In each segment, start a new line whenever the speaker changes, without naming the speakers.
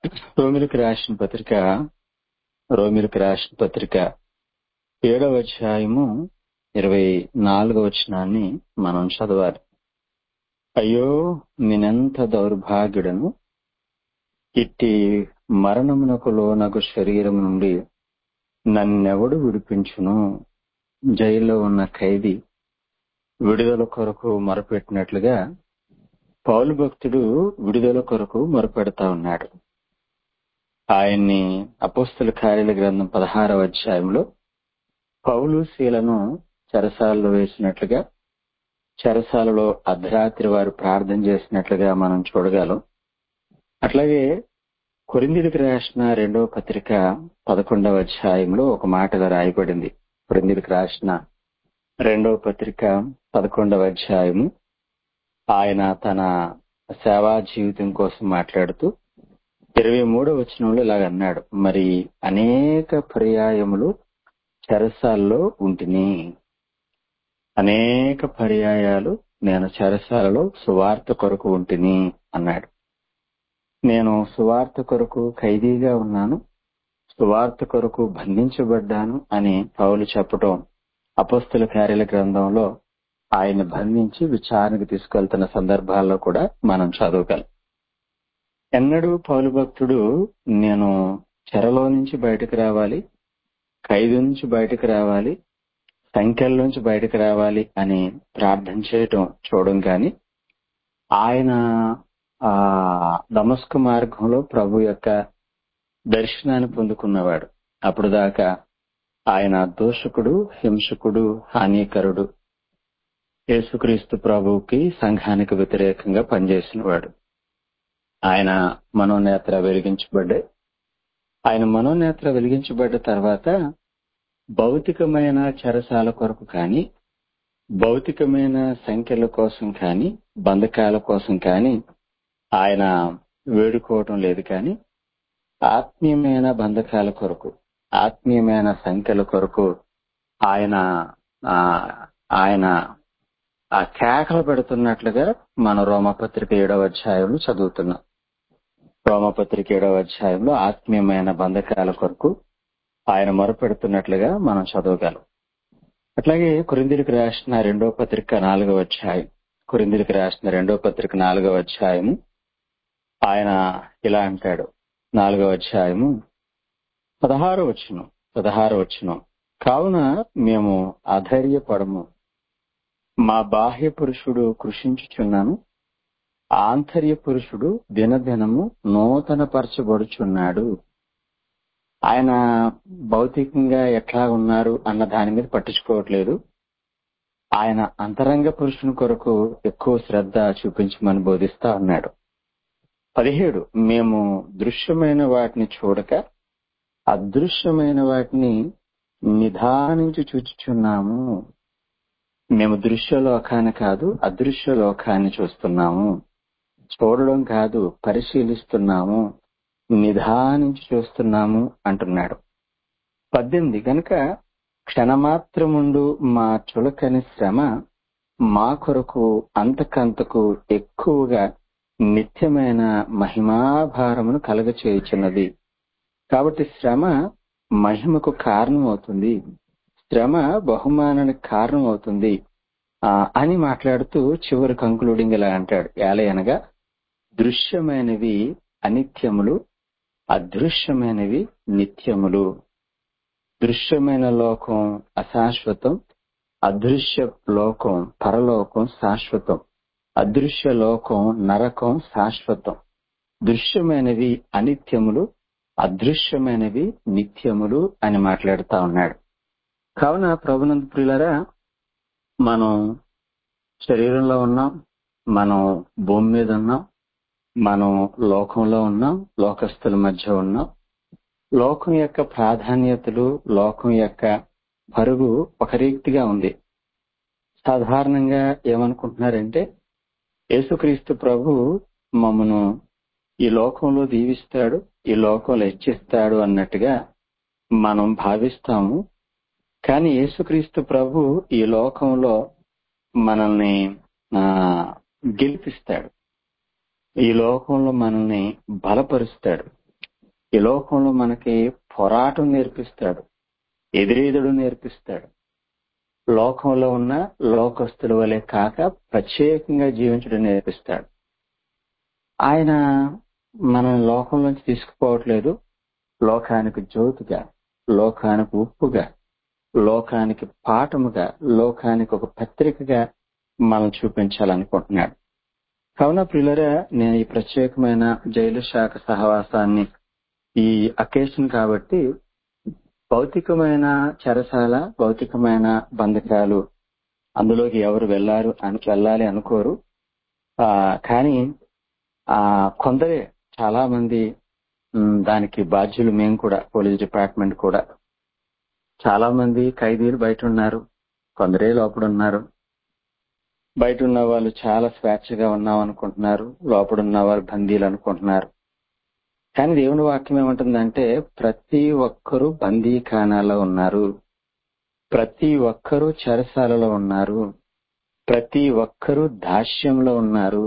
రోమిలకు రాసిన పత్రిక రోమిలకు రాసిన పత్రిక ఏడవ అధ్యాయము ఇరవై నాలుగవ వచనాన్ని మనం చదవాలి అయ్యో నేనెంత దౌర్భాగ్యుడను ఇట్టి మరణమునకు లోనగు శరీరం నుండి నన్నెవడు విడిపించును జైల్లో ఉన్న ఖైదీ విడుదల కొరకు మొరపెట్టినట్లుగా పౌలు భక్తుడు విడుదల కొరకు మొరపెడతా ఉన్నాడు ఆయన్ని అపోస్తుల కార్యాల గ్రంథం పదహారవ అధ్యాయంలో పౌలు శీలను చెరసాలలో వేసినట్లుగా చెరసాలలో అర్ధరాత్రి వారు ప్రార్థన చేసినట్లుగా మనం చూడగలం అట్లాగే కొరిందిరికి రాసిన రెండవ పత్రిక పదకొండవ అధ్యాయంలో ఒక మాటగా రాయబడింది కొరిందిరికి రాసిన రెండవ పత్రిక పదకొండవ అధ్యాయము ఆయన తన సేవా జీవితం కోసం మాట్లాడుతూ ఇరవై మూడవ వచనంలో ఇలాగ అన్నాడు మరి అనేక పర్యాయములు చెరసాల్లో ఉంటిని అనేక పర్యాయాలు నేను చెరసాలలో సువార్త కొరకు ఉంటిని అన్నాడు నేను సువార్త కొరకు ఖైదీగా ఉన్నాను సువార్త కొరకు బంధించబడ్డాను అని పౌలు చెప్పటం అపస్తుల కార్యాల గ్రంథంలో ఆయన బంధించి విచారణకు తీసుకెళ్తున్న సందర్భాల్లో కూడా మనం చదవగలం ఎన్నడూ పౌలు భక్తుడు నేను చెరలో నుంచి బయటకు రావాలి ఖైదు నుంచి బయటకు రావాలి సంఖ్యల నుంచి బయటకు రావాలి అని ప్రార్థన చేయటం చూడడం కానీ ఆయన ఆ దమస్కు మార్గంలో ప్రభు యొక్క దర్శనాన్ని పొందుకున్నవాడు అప్పుడు దాకా ఆయన దోషకుడు హింసకుడు హానికరుడు యేసుక్రీస్తు ప్రభువుకి సంఘానికి వ్యతిరేకంగా పనిచేసినవాడు ఆయన మనోనేత్ర వెలిగించబడ్డాయి ఆయన మనోనేత్ర వెలిగించబడ్డ తర్వాత భౌతికమైన చెరసాల కొరకు కానీ భౌతికమైన సంఖ్యల కోసం కానీ బంధకాల కోసం కానీ ఆయన వేడుకోవటం లేదు కానీ ఆత్మీయమైన బంధకాల కొరకు ఆత్మీయమైన సంఖ్యల కొరకు ఆయన ఆయన ఆ కేకలు పెడుతున్నట్లుగా మన రోమపత్రిక ఏడవ అధ్యాయంలో చదువుతున్నాం రోమపత్రిక ఏడవ అధ్యాయంలో ఆత్మీయమైన బంధకాల కొరకు ఆయన మొరపెడుతున్నట్లుగా మనం చదవగలం అట్లాగే కురిందిరికి రాసిన రెండో పత్రిక నాలుగవ అధ్యాయం కురిందిరికి రాసిన రెండో పత్రిక నాలుగవ అధ్యాయము ఆయన ఇలా అంటాడు నాలుగవ అధ్యాయము పదహారు వచ్చును పదహారు వచ్చును కావున మేము అధైర్యపడము మా బాహ్య పురుషుడు కృషించుచున్నాను ఆంతర్య పురుషుడు దినదినము నూతన పరచబడుచున్నాడు ఆయన భౌతికంగా ఎట్లా ఉన్నారు అన్న దాని మీద పట్టించుకోవట్లేదు ఆయన అంతరంగ పురుషుని కొరకు ఎక్కువ శ్రద్ధ చూపించమని బోధిస్తా ఉన్నాడు పదిహేడు మేము దృశ్యమైన వాటిని చూడక అదృశ్యమైన వాటిని నిదానించి చూచుచున్నాము మేము దృశ్య లోకాన్ని కాదు అదృశ్య లోకాన్ని చూస్తున్నాము చూడడం కాదు పరిశీలిస్తున్నాము నిదానించి చూస్తున్నాము అంటున్నాడు పద్దెనిమిది కనుక క్షణమాత్రముండు మా చులకని శ్రమ మా కొరకు అంతకంతకు ఎక్కువగా నిత్యమైన మహిమాభారమును కలగచేయుచున్నది కాబట్టి శ్రమ మహిమకు కారణమవుతుంది శ్రమ బహుమానానికి కారణం అవుతుంది అని మాట్లాడుతూ చివరి కంక్లూడింగ్ ఇలా అంటాడు ఎలా అనగా దృశ్యమైనవి అనిత్యములు అదృశ్యమైనవి నిత్యములు దృశ్యమైన లోకం అశాశ్వతం అదృశ్య లోకం పరలోకం శాశ్వతం అదృశ్య లోకం నరకం శాశ్వతం దృశ్యమైనవి అనిత్యములు అదృశ్యమైనవి నిత్యములు అని మాట్లాడుతా ఉన్నాడు కావున ప్రభునంద ప్రియులరా మనం శరీరంలో ఉన్నాం మనం భూమి మీద ఉన్నాం మనం లోకంలో ఉన్నాం లోకస్తుల మధ్య ఉన్నాం లోకం యొక్క ప్రాధాన్యతలు లోకం యొక్క పరుగు ఒక రీతిగా ఉంది సాధారణంగా ఏమనుకుంటున్నారంటే యేసుక్రీస్తు ప్రభు మమ్మను ఈ లోకంలో దీవిస్తాడు ఈ లోకంలో హెచ్చిస్తాడు అన్నట్టుగా మనం భావిస్తాము కానీ యేసుక్రీస్తు ప్రభు ఈ లోకంలో మనల్ని గెలిపిస్తాడు ఈ లోకంలో మనల్ని బలపరుస్తాడు ఈ లోకంలో మనకి పోరాటం నేర్పిస్తాడు ఎదురెదుడు నేర్పిస్తాడు లోకంలో ఉన్న లోకస్తుల వలె కాక ప్రత్యేకంగా జీవించడం నేర్పిస్తాడు ఆయన మనం లోకంలోంచి తీసుకుపోవట్లేదు లోకానికి జ్యోతిగా లోకానికి ఉప్పుగా లోకానికి పాఠముగా లోకానికి ఒక పత్రికగా మనం చూపించాలనుకుంటున్నాడు కావున ప్రియులరా నేను ఈ ప్రత్యేకమైన జైలు శాఖ సహవాసాన్ని ఈ అకేషన్ కాబట్టి భౌతికమైన చెరసాల భౌతికమైన బంధకాలు అందులోకి ఎవరు వెళ్ళారు అని వెళ్ళాలి అనుకోరు ఆ కానీ ఆ కొందరే చాలా మంది ఉమ్, దానికి బాధ్యులు మేము కూడా పోలీస్ డిపార్ట్మెంట్ కూడా చాలా మంది ఖైదీలు బయట ఉన్నారు కొందరే లోపల ఉన్నారు బయట ఉన్న వాళ్ళు చాలా స్వేచ్ఛగా ఉన్నాం అనుకుంటున్నారు లోపల ఉన్న వాళ్ళు బందీలు అనుకుంటున్నారు కానీ దేవుని వాక్యం ఏమంటుందంటే ప్రతి ఒక్కరూ బందీఖానాలో ఉన్నారు ప్రతి ఒక్కరూ చెరసాలలో ఉన్నారు ప్రతి ఒక్కరూ దాస్యంలో ఉన్నారు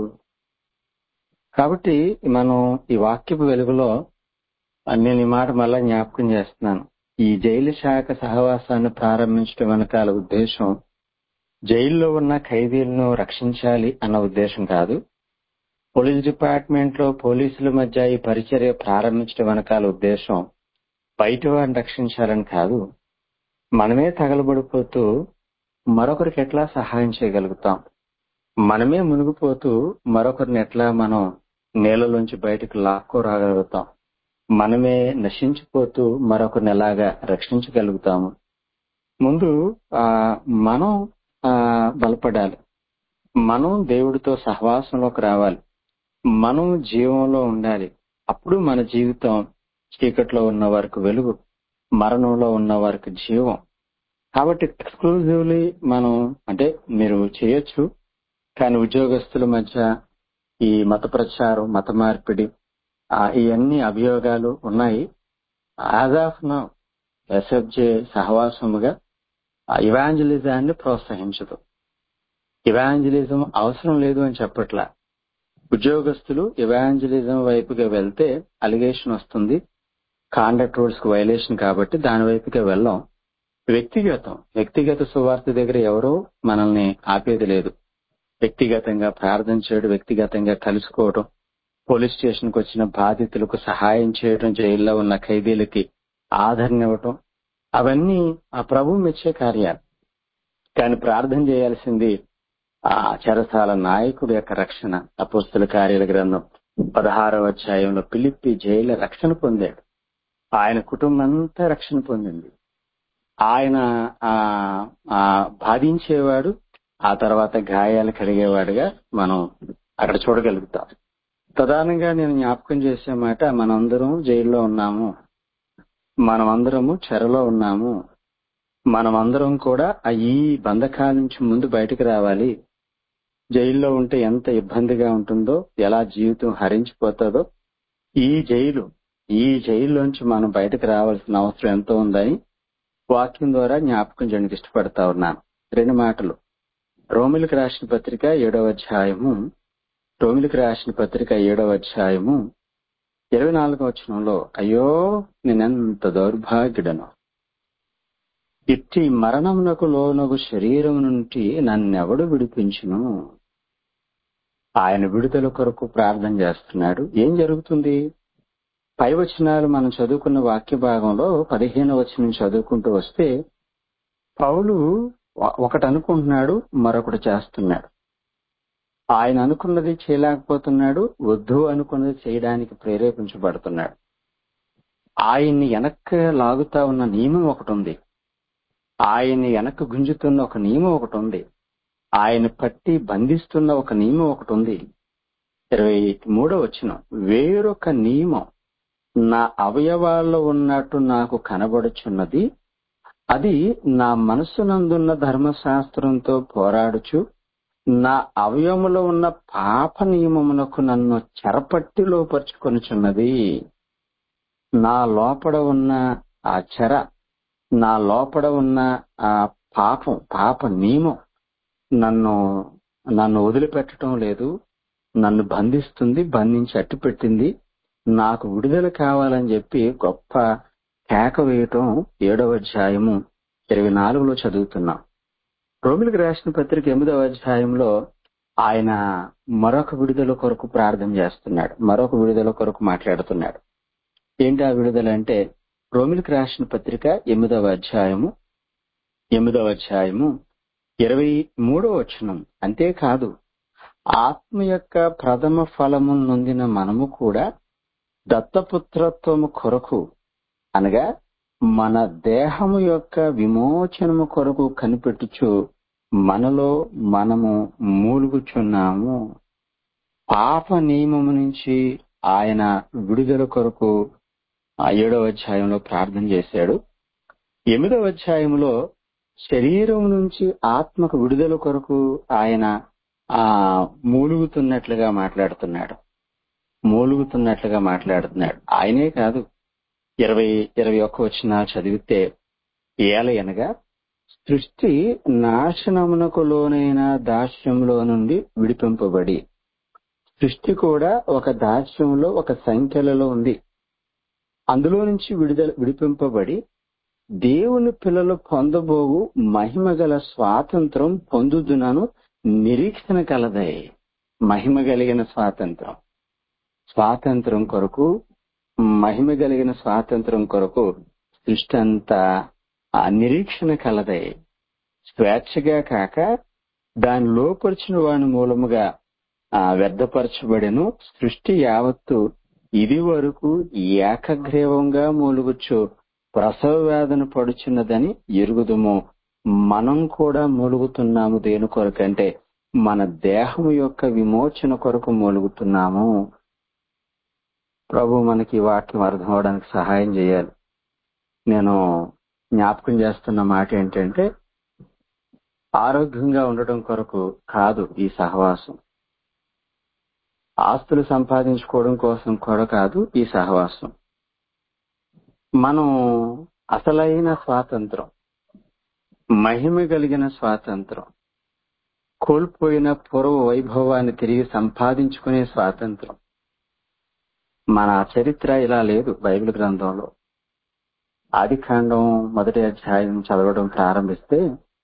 కాబట్టి మనం ఈ వాక్యపు వెలుగులో నేను ఈ మాట మళ్ళా జ్ఞాపకం చేస్తున్నాను ఈ జైలు శాఖ సహవాసాన్ని ప్రారంభించడం వెనకాల ఉద్దేశం జైల్లో ఉన్న ఖైదీలను రక్షించాలి అన్న ఉద్దేశం కాదు పోలీస్ డిపార్ట్మెంట్ లో పోలీసుల మధ్య ఈ పరిచర్య ప్రారంభించడం వెనకాల ఉద్దేశం బయట వారిని రక్షించాలని కాదు మనమే తగలబడిపోతూ మరొకరికి ఎట్లా సహాయం చేయగలుగుతాం మనమే మునిగిపోతూ మరొకరిని ఎట్లా మనం నీళ్ళలోంచి బయటకు లాక్కో రాగలుగుతాం మనమే నశించిపోతూ మరొకరిని ఎలాగా రక్షించగలుగుతాము ముందు ఆ మనం ఆ బలపడాలి మనం దేవుడితో సహవాసంలోకి రావాలి మనం జీవంలో ఉండాలి అప్పుడు మన జీవితం చీకట్లో ఉన్న వారికి వెలుగు మరణంలో ఉన్న వారికి జీవం కాబట్టి ఎక్స్క్లూజివ్లీ మనం అంటే మీరు చేయొచ్చు కానీ ఉద్యోగస్తుల మధ్య ఈ మత ప్రచారం మత మార్పిడి ఆ, ఇవన్నీ అభియోగాలు ఉన్నాయి యాజ్ ఆఫ్ నౌ ఎస్ఎఫ్జే సహవాసముగా ఇవాంజలిజాన్ని ప్రోత్సహించదు ఇవాంజలిజం అవసరం లేదు అని చెప్పట్లా ఉద్యోగస్తులు ఇవాంజలిజం వైపుగా వెళ్తే అలిగేషన్ వస్తుంది కాండక్ట్ రూల్స్ కు వైలేషన్ కాబట్టి దాని వైపుగా వెళ్ళాం వ్యక్తిగతం వ్యక్తిగత సువార్త దగ్గర ఎవరో మనల్ని ఆపేది లేదు వ్యక్తిగతంగా ప్రార్థన చేయడం వ్యక్తిగతంగా కలుసుకోవడం పోలీస్ స్టేషన్ కు వచ్చిన బాధితులకు సహాయం చేయడం జైల్లో ఉన్న ఖైదీలకి ఆదరణ ఇవ్వటం అవన్నీ ఆ ప్రభు మెచ్చే కార్యాలు కానీ ప్రార్థన చేయాల్సింది ఆ చెరసాల నాయకుడి యొక్క రక్షణ అపుస్తుల కార్యాల గ్రంథం పదహారవ అధ్యాయంలో పిలిపి జైలు రక్షణ పొందాడు ఆయన కుటుంబం అంతా రక్షణ పొందింది ఆయన ఆ ఆ బాధించేవాడు ఆ తర్వాత గాయాలు కలిగేవాడుగా మనం అక్కడ చూడగలుగుతాం ప్రధానంగా నేను జ్ఞాపకం చేసే మాట మనందరం జైల్లో ఉన్నాము మనమందరము చెరలో ఉన్నాము మనమందరం కూడా ఆ ఈ బంధకాల నుంచి ముందు బయటకు రావాలి జైల్లో ఉంటే ఎంత ఇబ్బందిగా ఉంటుందో ఎలా జీవితం హరించిపోతుందో ఈ జైలు ఈ జైల్లోంచి మనం బయటకు రావాల్సిన అవసరం ఎంతో ఉందని వాక్యం ద్వారా జ్ఞాపకం చేయడానికి ఇష్టపడతా ఉన్నాను రెండు మాటలు రోమిలకు రాసిన పత్రిక ఏడవ అధ్యాయము రోమిలకు రాసిన పత్రిక ఏడవ అధ్యాయము ఇరవై నాలుగవ వచనంలో అయ్యో నేనెంత దౌర్భాగ్యుడను ఇట్టి మరణమునకు లోనగు శరీరం నుండి నన్నెవడు విడిపించును ఆయన విడుదల కొరకు ప్రార్థన చేస్తున్నాడు ఏం జరుగుతుంది పై వచనాలు మనం చదువుకున్న వాక్య భాగంలో పదిహేను వచనం చదువుకుంటూ వస్తే పౌలు ఒకటి అనుకుంటున్నాడు మరొకటి చేస్తున్నాడు ఆయన అనుకున్నది చేయలేకపోతున్నాడు వద్దు అనుకున్నది చేయడానికి ప్రేరేపించబడుతున్నాడు ఆయన్ని వెనక్కి లాగుతా ఉన్న నియమం ఒకటి ఉంది ఆయన్ని వెనక్కి గుంజుతున్న ఒక నియమం ఒకటి ఉంది ఆయన పట్టి బంధిస్తున్న ఒక నియమం ఒకటి ఉంది ఇరవై మూడో వచ్చిన వేరొక నియమం నా అవయవాల్లో ఉన్నట్టు నాకు కనబడుచున్నది అది నా మనస్సునందున్న ధర్మశాస్త్రంతో పోరాడుచు నా అవయములో ఉన్న పాప నియమమునకు నన్ను చెరపట్టి లోపరుచుకొనుచున్నది నా లోపడ ఉన్న ఆ చెర నా లోపడ ఉన్న ఆ పాపం పాప నియమం నన్ను నన్ను వదిలిపెట్టడం లేదు నన్ను బంధిస్తుంది బంధించి అట్టు పెట్టింది నాకు విడుదల కావాలని చెప్పి గొప్ప కేక వేయటం ఏడవ అధ్యాయము ఇరవై నాలుగులో చదువుతున్నాం రోమిలకు రాసిన పత్రిక ఎనిమిదవ అధ్యాయంలో ఆయన మరొక విడుదల కొరకు ప్రార్థన చేస్తున్నాడు మరొక విడుదల కొరకు మాట్లాడుతున్నాడు ఏంటి ఆ విడుదల అంటే రోమిలకు రాసిన పత్రిక ఎనిమిదవ అధ్యాయము ఎనిమిదవ అధ్యాయము ఇరవై మూడవ వచనం అంతేకాదు ఆత్మ యొక్క ప్రథమ ఫలము నొందిన మనము కూడా దత్తపుత్రత్వము కొరకు అనగా మన దేహము యొక్క విమోచనము కొరకు కనిపెట్టుచు మనలో మనము మూలుగుచున్నాము పాప నియమము నుంచి ఆయన విడుదల కొరకు ఆ ఏడవ అధ్యాయంలో ప్రార్థన చేశాడు ఎనిమిదవ అధ్యాయంలో శరీరం నుంచి ఆత్మకు విడుదల కొరకు ఆయన ఆ మూలుగుతున్నట్లుగా మాట్లాడుతున్నాడు మూలుగుతున్నట్లుగా మాట్లాడుతున్నాడు ఆయనే కాదు ఇరవై ఇరవై ఒక్క వచ్చిన చదివితే ఏలయనగా సృష్టి నాశనమునకు లోనైన దాస్యంలో నుండి విడిపింపబడి సృష్టి కూడా ఒక దాస్యంలో ఒక సంఖ్యలలో ఉంది అందులో నుంచి విడుదల విడిపింపబడి దేవుని పిల్లలు పొందబోవు మహిమ గల స్వాతంత్రం పొందుదునను నిరీక్షణ కలదై మహిమ కలిగిన స్వాతంత్రం స్వాతంత్రం కొరకు మహిమ కలిగిన స్వాతంత్రం కొరకు సృష్టి అంతా ఆ నిరీక్షణ కలదై స్వేచ్ఛగా కాక దాని లోపరిచిన వాని మూలముగా ఆ వ్యర్థపరచబడెను సృష్టి యావత్తు ఇది వరకు ఏకగ్రీవంగా మూలుగుచ్చు ప్రసవ వేదన పడుచున్నదని ఎరుగుదుము మనం కూడా మూలుగుతున్నాము దేని కొరకంటే మన దేహం యొక్క విమోచన కొరకు మూలుగుతున్నాము ప్రభు మనకి ఈ వాక్యం అర్థం అవడానికి సహాయం చేయాలి నేను జ్ఞాపకం చేస్తున్న మాట ఏంటంటే ఆరోగ్యంగా ఉండటం కొరకు కాదు ఈ సహవాసం ఆస్తులు సంపాదించుకోవడం కోసం కూడా కాదు ఈ సహవాసం మనం అసలైన స్వాతంత్రం మహిమ కలిగిన స్వాతంత్రం కోల్పోయిన పూర్వ వైభవాన్ని తిరిగి సంపాదించుకునే స్వాతంత్రం మన చరిత్ర ఇలా లేదు బైబిల్ గ్రంథంలో ఆది కాండం మొదటి అధ్యాయం చదవడం ప్రారంభిస్తే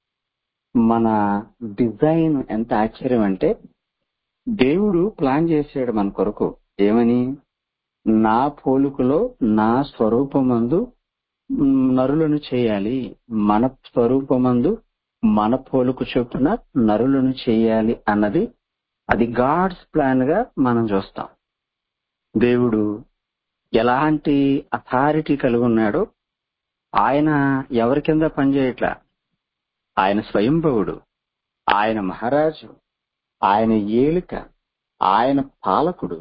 మన డిజైన్ ఎంత ఆశ్చర్యం అంటే దేవుడు ప్లాన్ చేశాడు మన కొరకు ఏమని నా పోలుకులో నా స్వరూపమందు నరులను చేయాలి మన స్వరూపమందు మన పోలుకు చొప్పున నరులను చేయాలి అన్నది అది గాడ్స్ ప్లాన్ గా మనం చూస్తాం దేవుడు ఎలాంటి అథారిటీ కలిగి ఉన్నాడో ఆయన ఎవరి కింద పనిచేయట్లా ఆయన స్వయంభవుడు ఆయన మహారాజు ఆయన ఏలిక ఆయన పాలకుడు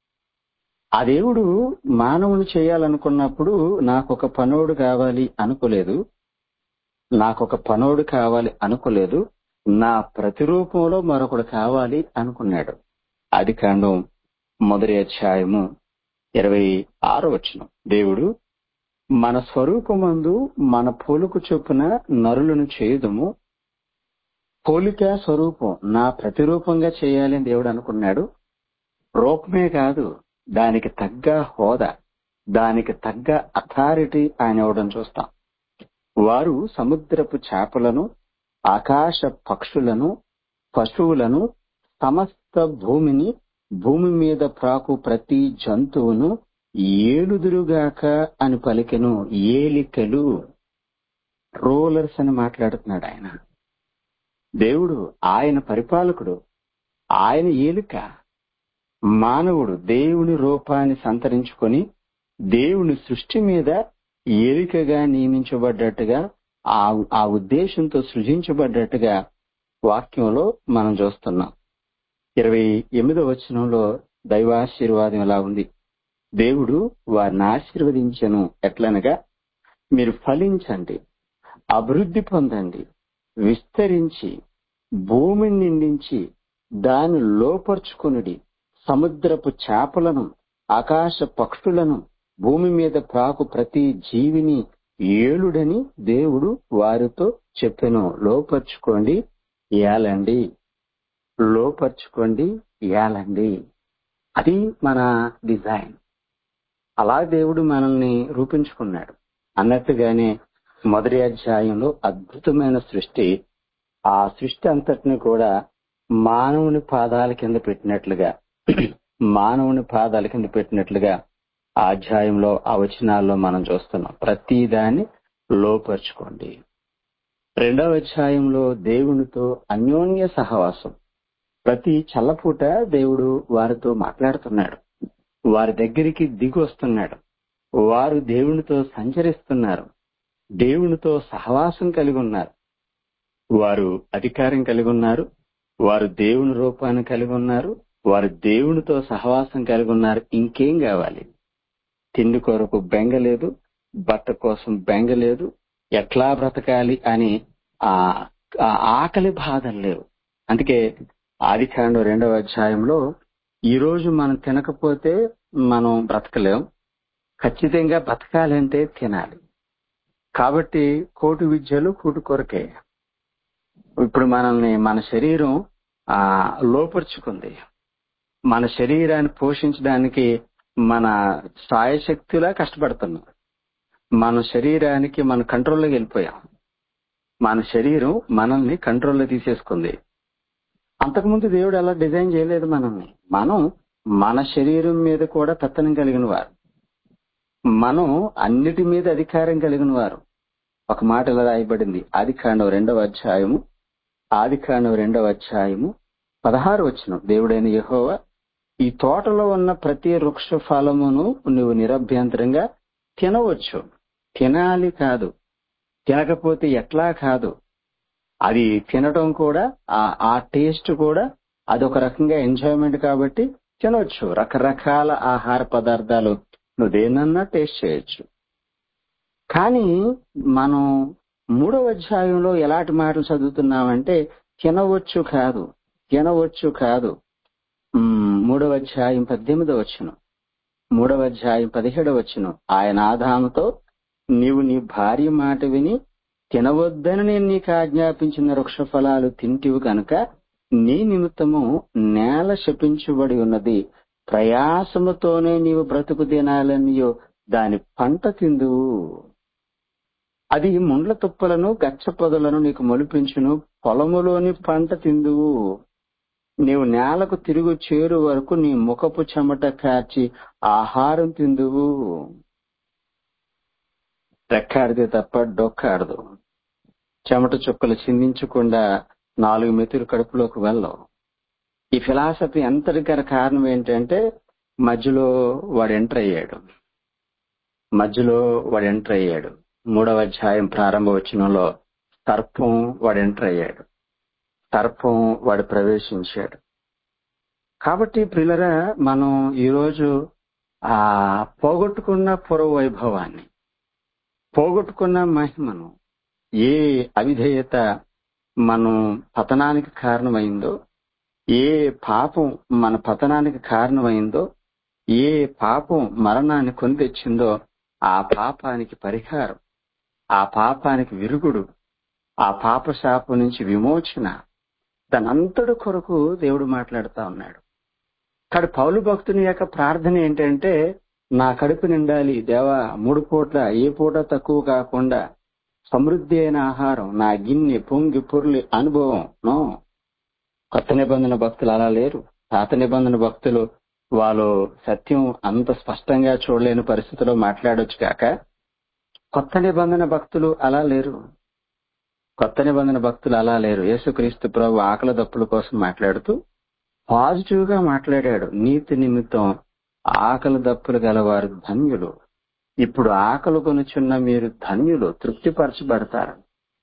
ఆ దేవుడు మానవుని చేయాలనుకున్నప్పుడు నాకొక పనోడు కావాలి అనుకోలేదు నాకొక పనోడు కావాలి అనుకోలేదు నా ప్రతిరూపంలో మరొకడు కావాలి అనుకున్నాడు అది కాండం మొదటి అధ్యాయము ఇరవై ఆరో వచనం దేవుడు మన స్వరూపమందు మన పోలుకు చొప్పున నరులను చేయుదము పోలిక స్వరూపం నా ప్రతిరూపంగా చేయాలి అని దేవుడు అనుకున్నాడు రూపమే కాదు దానికి తగ్గ హోదా దానికి తగ్గ అథారిటీ ఆయన ఇవ్వడం చూస్తాం వారు సముద్రపు చేపలను ఆకాశ పక్షులను పశువులను సమస్త భూమిని భూమి మీద ప్రాకు ప్రతి జంతువును ఏలుదురుగాక అని పలికెను ఏలికలు రోలర్స్ అని మాట్లాడుతున్నాడు ఆయన దేవుడు ఆయన పరిపాలకుడు ఆయన ఏలిక మానవుడు దేవుని రూపాన్ని సంతరించుకొని దేవుని సృష్టి మీద ఏలికగా నియమించబడ్డట్టుగా ఆ ఆ ఉద్దేశంతో సృజించబడ్డట్టుగా వాక్యంలో మనం చూస్తున్నాం ఇరవై ఎనిమిదో వచనంలో దైవాశీర్వాదం ఎలా ఉంది దేవుడు వారిని ఆశీర్వదించను ఎట్లనగా మీరు ఫలించండి అభివృద్ధి పొందండి విస్తరించి భూమిని నిండించి దాన్ని లోపరుచుకునుడి సముద్రపు చేపలను ఆకాశ పక్షులను భూమి మీద ప్రాకు ప్రతి జీవిని ఏలుడని దేవుడు వారితో చెప్పెను లోపరుచుకోండి ఏలండి లోపరుచుకోండి ఏలండి అది మన డిజైన్ అలా దేవుడు మనల్ని రూపించుకున్నాడు అన్నట్టుగానే మొదటి అధ్యాయంలో అద్భుతమైన సృష్టి ఆ సృష్టి అంతటిని కూడా మానవుని పాదాల కింద పెట్టినట్లుగా మానవుని పాదాల కింద పెట్టినట్లుగా ఆ అధ్యాయంలో ఆ వచనాల్లో మనం చూస్తున్నాం ప్రతి దాన్ని లోపరుచుకోండి రెండవ అధ్యాయంలో దేవునితో అన్యోన్య సహవాసం ప్రతి చల్లపూట దేవుడు వారితో మాట్లాడుతున్నాడు వారి దగ్గరికి దిగి వస్తున్నాడు వారు దేవునితో సంచరిస్తున్నారు దేవునితో సహవాసం కలిగి ఉన్నారు వారు అధికారం కలిగి ఉన్నారు వారు దేవుని రూపాన్ని కలిగి ఉన్నారు వారు దేవునితో సహవాసం కలిగి ఉన్నారు ఇంకేం కావాలి తిండి కొరకు బెంగ లేదు బట్ట కోసం బెంగ లేదు ఎట్లా బ్రతకాలి అని ఆ ఆ ఆకలి బాధలు లేవు అందుకే ఆది కాండం రెండవ అధ్యాయంలో ఈ రోజు మనం తినకపోతే మనం బ్రతకలేం ఖచ్చితంగా బ్రతకాలంటే తినాలి కాబట్టి కోటి విద్యలు కూటు కొరకే ఇప్పుడు మనల్ని మన శరీరం ఆ లోపరుచుకుంది మన శరీరాన్ని పోషించడానికి మన సాయశక్తిలా కష్టపడుతున్నాం మన శరీరానికి మన కంట్రోల్లోకి వెళ్ళిపోయాం మన శరీరం మనల్ని కంట్రోల్లో తీసేసుకుంది అంతకుముందు దేవుడు అలా డిజైన్ చేయలేదు మనల్ని మనం మన శరీరం మీద కూడా పెత్తనం కలిగిన వారు మనం అన్నిటి మీద అధికారం కలిగిన వారు ఒక మాట ఇలా రాయబడింది ఆది కాండం రెండవ అధ్యాయము ఆది కాండం రెండవ అధ్యాయము పదహారు వచ్చిన దేవుడైన యెహోవా ఈ తోటలో ఉన్న ప్రతి వృక్ష ఫలమును నువ్వు నిరభ్యంతరంగా తినవచ్చు తినాలి కాదు తినకపోతే ఎట్లా కాదు అది తినడం కూడా ఆ- ఆ టేస్ట్ కూడా అదొక రకంగా ఎంజాయ్మెంట్ కాబట్టి తినవచ్చు రకరకాల ఆహార పదార్థాలు నువ్వు దేనన్నా టేస్ట్ చేయొచ్చు కానీ మనం మూడవ అధ్యాయంలో ఎలాంటి మాటలు చదువుతున్నామంటే తినవచ్చు కాదు తినవచ్చు కాదు ఉమ్, మూడవ అధ్యాయం పద్దెనిమిదవ వచ్చును మూడవ అధ్యాయం పదిహేడవ వచ్చును ఆయన ఆదాముతో నీవు నీ భార్య మాట విని తినవద్దని నేను నీకు ఆజ్ఞాపించిన వృక్ష ఫలాలు తింటివి కనుక నీ నిమిత్తము నేల శపించబడి ఉన్నది ప్రయాసముతోనే నీవు బ్రతుకు దినాలనియో దాని పంట తిందువు అది ముండ్ల తుప్పలను గచ్చ పొదలను నీకు మొలిపించును పొలములోని పంట తిందువు నీవు నేలకు తిరుగు చేరు వరకు నీ ముఖపు చెమట కార్చి ఆహారం తిందువు రెక్కాడితే తప్ప డొక్కాడదు చెమట చుక్కలు చిందించకుండా నాలుగు మెతులు కడుపులోకి వెళ్ళవు ఈ ఫిలాసఫీ అంతటి గల కారణం ఏంటంటే మధ్యలో వాడు ఎంటర్ అయ్యాడు మధ్యలో వాడు ఎంటర్ అయ్యాడు మూడవ అధ్యాయం ప్రారంభ వచనంలో సర్పం వాడు ఎంటర్ అయ్యాడు సర్పం వాడు ప్రవేశించాడు కాబట్టి ప్రిలరా మనం ఈరోజు ఆ పోగొట్టుకున్న పుర వైభవాన్ని పోగొట్టుకున్న మహిమను ఏ అవిధేయత మనం పతనానికి కారణమైందో ఏ పాపం మన పతనానికి కారణమైందో ఏ పాపం మరణాన్ని కొని తెచ్చిందో ఆ పాపానికి పరిహారం ఆ పాపానికి విరుగుడు ఆ పాప శాపం నుంచి విమోచన దానంతటి కొరకు దేవుడు మాట్లాడుతా ఉన్నాడు కానీ పౌలు భక్తుని యొక్క ప్రార్థన ఏంటంటే నా కడుపు నిండాలి దేవా మూడు పూట్ల ఏ పూట తక్కువ కాకుండా సమృద్ధి అయిన ఆహారం నా గిన్నె పొంగి పొర్లి అనుభవం నో కొత్త నిబంధన భక్తులు అలా లేరు పాత నిబంధన భక్తులు వాళ్ళు సత్యం అంత స్పష్టంగా చూడలేని పరిస్థితిలో మాట్లాడొచ్చు కాక కొత్త నిబంధన భక్తులు అలా లేరు కొత్త నిబంధన భక్తులు అలా లేరు యేసుక్రీస్తు ప్రభు ఆకలి దప్పుల కోసం మాట్లాడుతూ పాజిటివ్ గా మాట్లాడాడు నీతి నిమిత్తం ఆకలి దప్పులు గలవారు ధన్యులు ఇప్పుడు ఆకలి కొనుచున్న మీరు ధన్యులు తృప్తిపరచబడతారు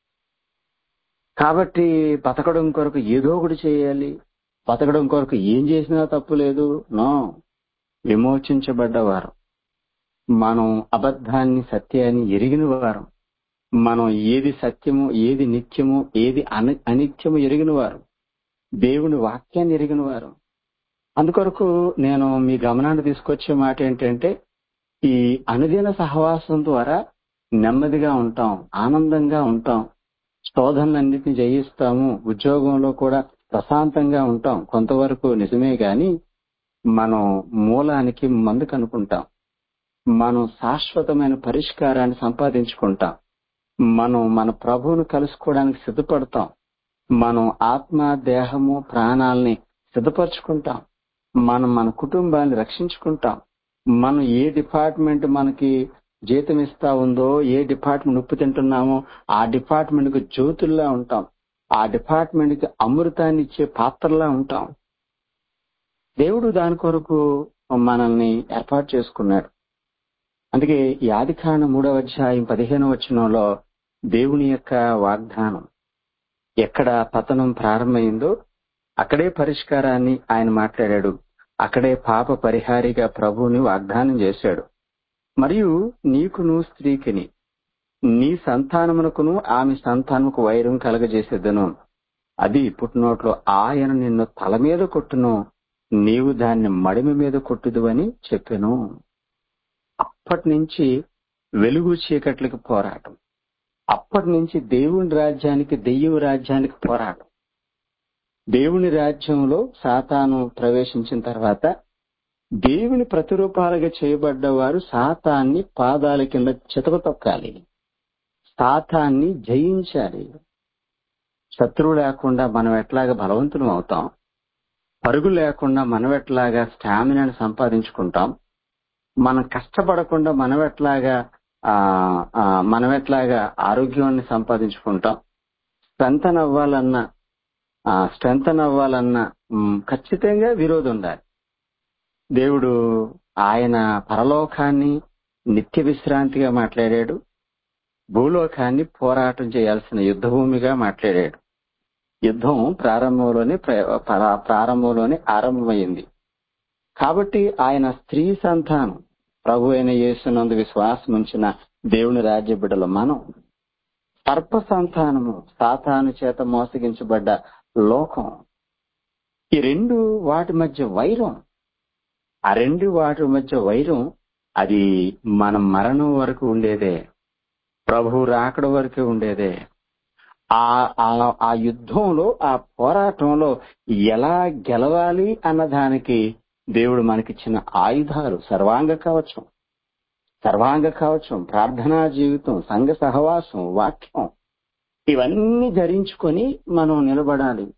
కాబట్టి బతకడం కొరకు ఏదో ఒకటి చేయాలి బతకడం కొరకు ఏం చేసినా తప్పు లేదు నో విమోచించబడ్డవారు మనం అబద్ధాన్ని సత్యాన్ని ఎరిగిన వారు మనం ఏది సత్యము ఏది నిత్యము ఏది అని అనిత్యము ఎరిగిన వారు దేవుని వాక్యాన్ని ఎరిగిన వారు అందుకొరకు నేను మీ గమనాన్ని తీసుకొచ్చే మాట ఏంటంటే ఈ అనుదిన సహవాసం ద్వారా నెమ్మదిగా ఉంటాం ఆనందంగా ఉంటాం శోధనలన్నింటినీ జయిస్తాము ఉద్యోగంలో కూడా ప్రశాంతంగా ఉంటాం కొంతవరకు నిజమే గాని మనం మూలానికి మందు కనుక్కుంటాం మనం శాశ్వతమైన పరిష్కారాన్ని సంపాదించుకుంటాం మనం మన ప్రభువును కలుసుకోవడానికి సిద్ధపడతాం మనం ఆత్మ దేహము ప్రాణాలని సిద్ధపరచుకుంటాం మనం మన కుటుంబాన్ని రక్షించుకుంటాం మనం ఏ డిపార్ట్మెంట్ మనకి జీతం ఇస్తా ఉందో ఏ డిపార్ట్మెంట్ ఉప్పు తింటున్నామో ఆ డిపార్ట్మెంట్ కు జ్యోతుల్లా ఉంటాం ఆ డిపార్ట్మెంట్ కి అమృతాన్ని ఇచ్చే పాత్రలా ఉంటాం దేవుడు దాని కొరకు మనల్ని ఏర్పాటు చేసుకున్నాడు అందుకే ఈ ఆదికాండ మూడవ అధ్యాయం పదిహేను వచనంలో దేవుని యొక్క వాగ్దానం ఎక్కడ పతనం ప్రారంభమైందో అక్కడే పరిష్కారాన్ని ఆయన మాట్లాడాడు అక్కడే పాప పరిహారిగా ప్రభువుని వాగ్దానం చేశాడు మరియు నీకును స్త్రీకిని నీ సంతానమునకును ఆమె సంతానముకు వైరం కలగజేసేదను అది పుట్టినోట్లో ఆయన నిన్ను తల మీద కొట్టును నీవు దాన్ని మడిమ మీద కొట్టుదు అని చెప్పాను అప్పటి నుంచి వెలుగు చీకట్లకి పోరాటం అప్పటి నుంచి దేవుని రాజ్యానికి దెయ్యం రాజ్యానికి పోరాటం దేవుని రాజ్యంలో సాతాను ప్రవేశించిన తర్వాత దేవుని ప్రతిరూపాలుగా చేయబడ్డ వారు సాతాన్ని పాదాల కింద చితక తొక్కాలి సాతాన్ని జయించాలి శత్రువు లేకుండా మనం ఎట్లాగా బలవంతులం అవుతాం పరుగు లేకుండా మనం ఎట్లాగా స్టామినాని సంపాదించుకుంటాం మనం కష్టపడకుండా మనం ఎట్లాగా ఆ, ఆ, మనం ఎట్లాగా ఆరోగ్యాన్ని సంపాదించుకుంటాం స్ట్రెంతన్ అవ్వాలన్నా స్ట్రెంతన్ అవ్వాలన్నా మ్, ఖచ్చితంగా విరోధం ఉండాలి దేవుడు ఆయన పరలోకాన్ని నిత్య విశ్రాంతిగా మాట్లాడాడు భూలోకాన్ని పోరాటం చేయాల్సిన యుద్ధభూమిగా మాట్లాడాడు యుద్ధం ప్రారంభంలోనే ప్ర- ప్రా- ప్రారంభంలోనే ఆరంభమైంది కాబట్టి ఆయన స్త్రీ సంతానం ప్రభు అయిన యేసునందు విశ్వాసం ఉంచిన దేవుని రాజ్య బిడ్డలు మనం సర్ప సంతానము సాతాను చేత మోసగించబడ్డ లోకం ఈ రెండు వాటి మధ్య వైరం ఆ రెండు వాటి మధ్య వైరం అది మన మరణం వరకు ఉండేదే ప్రభు రాకడ వరకే ఉండేదే ఆ ఆ- ఆ యుద్ధంలో ఆ పోరాటంలో ఎలా గెలవాలి అన్న దానికి దేవుడు మనకిచ్చిన ఆయుధాలు సర్వాంగ కవచం సర్వాంగ కవచం ప్రార్థనా జీవితం సంఘ సహవాసం వాక్యం ఇవన్నీ ధరించుకొని మనం నిలబడాలి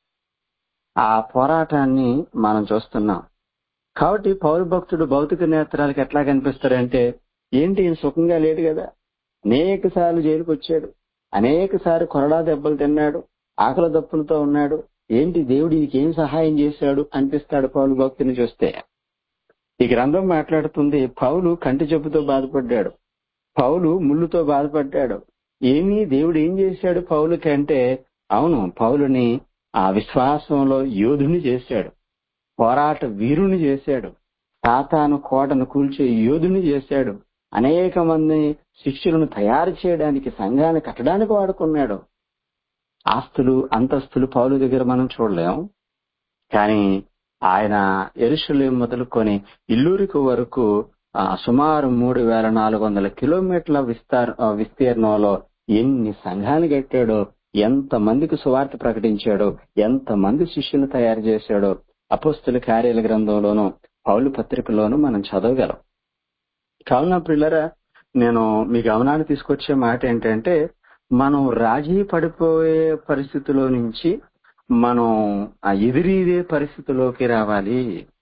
ఆ పోరాటాన్ని మనం చూస్తున్నాం కాబట్టి పౌరు భక్తుడు భౌతిక నేత్రాలకు ఎట్లా కనిపిస్తాడంటే ఏంటి ఈయన సుఖంగా లేడు కదా అనేక సార్లు జైలుకు వచ్చాడు అనేక సార్లు కొరడా దెబ్బలు తిన్నాడు ఆకలి దప్పులతో ఉన్నాడు ఏంటి దేవుడు ఈయనకి ఏం సహాయం చేశాడు అనిపిస్తాడు పౌలు భక్తుని చూస్తే ఈ గ్రంథం మాట్లాడుతుంది పౌలు కంటి జబ్బుతో బాధపడ్డాడు పౌలు ముళ్ళుతో బాధపడ్డాడు ఏమీ దేవుడు ఏం చేశాడు పౌలుకి అంటే అవును పౌలుని ఆ విశ్వాసంలో యోధుని చేశాడు పోరాట వీరుని చేశాడు సాతాను కోటను కూల్చే యోధుని చేశాడు అనేక మంది శిష్యులను తయారు చేయడానికి సంఘాన్ని కట్టడానికి వాడుకున్నాడు ఆస్తులు అంతస్తులు పౌలు దగ్గర మనం చూడలేం కానీ ఆయన ఎరుషులేం మొదలుకొని ఇల్లూరికి వరకు ఆ, సుమారు మూడు వేల నాలుగు వందల కిలోమీటర్ల విస్తార ఆ, విస్తీర్ణంలో ఎన్ని సంఘాలు కట్టాడో ఎంత మందికి సువార్త ప్రకటించాడో ఎంత మంది శిష్యులు తయారు చేశాడో అపోస్తుల కార్యాల గ్రంథంలోను పౌలు పత్రికలోను మనం చదవగలం కావున పిల్లరా నేను మీ గమనాన్ని తీసుకొచ్చే మాట ఏంటంటే మనం రాజీ పడిపోయే పరిస్థితిలో నుంచి మనం ఆ ఎదిరీదే పరిస్థితిలోకి రావాలి